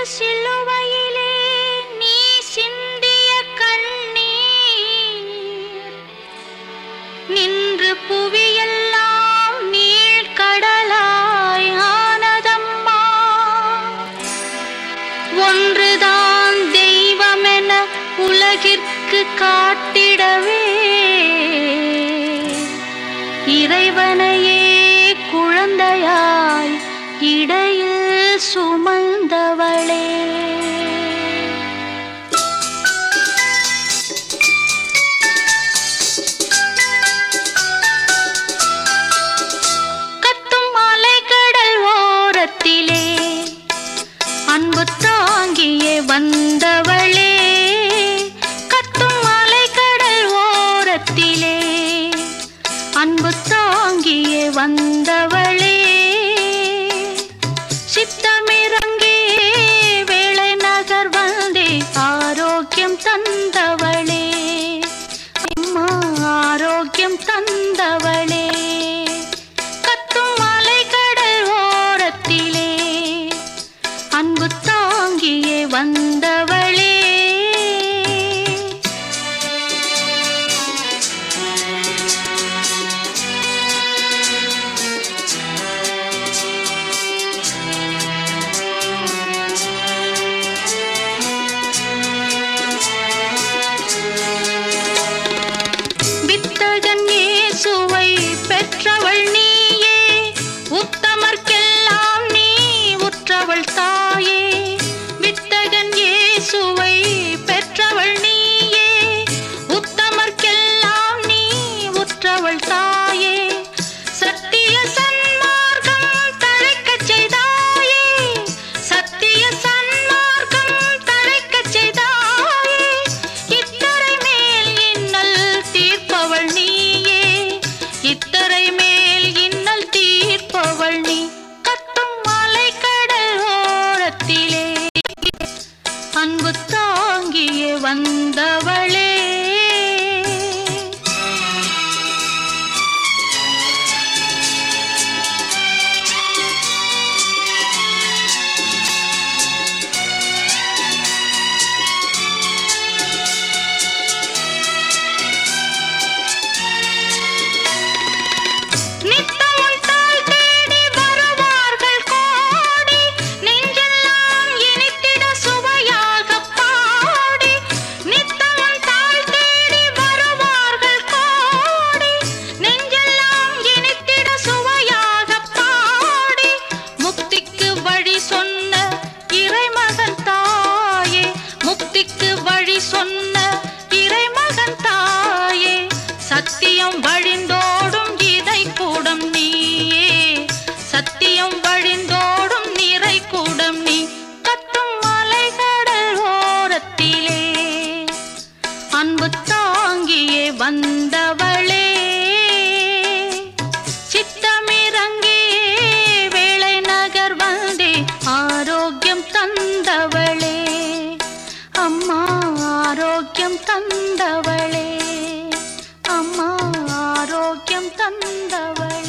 சிலுவையிலே நீ சிந்திய கண்ணீர் நின்று புவியெல்லாம் நீழ்கடலாய் ஆனதம்மா ஒன்றுதான் தெய்வமென உலகிற்கு காட்டிடவே இறைவனையே குழந்தையாய் இடையில் சுமந்தவளே கத்தும் அலைக்கடல் ஓரத்திலே அன்பு தாங்கியே வந்தவளே கத்தும் அலைக்கடல் ஓரத்திலே அன்பு தாங்கியே வந்தவளே சித்தமிறங்கே வேளை நகர் வந்தே ஆரோக்கியம் தந்தவளே அம்மா ஆரோக்கியம் தந்தவளே கத்தும் மலைக்கடல் ஓரத்திலே அன்பு தாங்கியே வந்தவளே வித்தகன் இயேசுவை பெற்றவள் நீயே உத்தமர்க்கெல்லாம் நீ உற்றவள் தாயே வித்தகன் இயேசுவை பெற்றவள் நீயே உத்தமர்க்கெல்லாம் நீ உற்றவள் தாயே சத்திய சன்மார்க்கம் தழைக்கச் செய்தாயே சத்திய சன்மார்க்கம் தழைக்கச் செய்தாயே இத்தரை மேல் இன்னல் தீர்ப்பவள் நீயே இத்தரை மேல் இன்னல் தீர்ப்பவள் நீ கத்தும் மலைக்கடல் ஓரத்திலே அன்பு தாங்கியே வந்தவளே நித்தமும் தாள் தேடி வருவார்கள் கோடி நெஞ்செல்லாம் இனித்திட சுவையாகப் பாடி நித்தமும் தாள் தேடி வருவார்கள் கோடி நெஞ்செல்லாம் இனித்திட சுவையாகப் பாடி முக்திக்கு வழி சொன்ன இறைமகன் தாயே முக்திக்கு வழி சொன்ன இறைமகன் தாயே சத்தியம் வழிந்தோடும் இதை கூடம் நீயே சத்தியம் வழிந்தோடும் நிறை கூடம் நீ கத்தும் மலைகடல் ஓரத்திலே அன்பு தாங்கியே வந்தவளே சித்தமிறங்கே வேளை நகர் வந்தே ஆரோக்கியம் தந்தவளே அம்மா ஆரோக்கியம் தந்தவளே அம்மா ஆரோக்கியம் தந்தவளே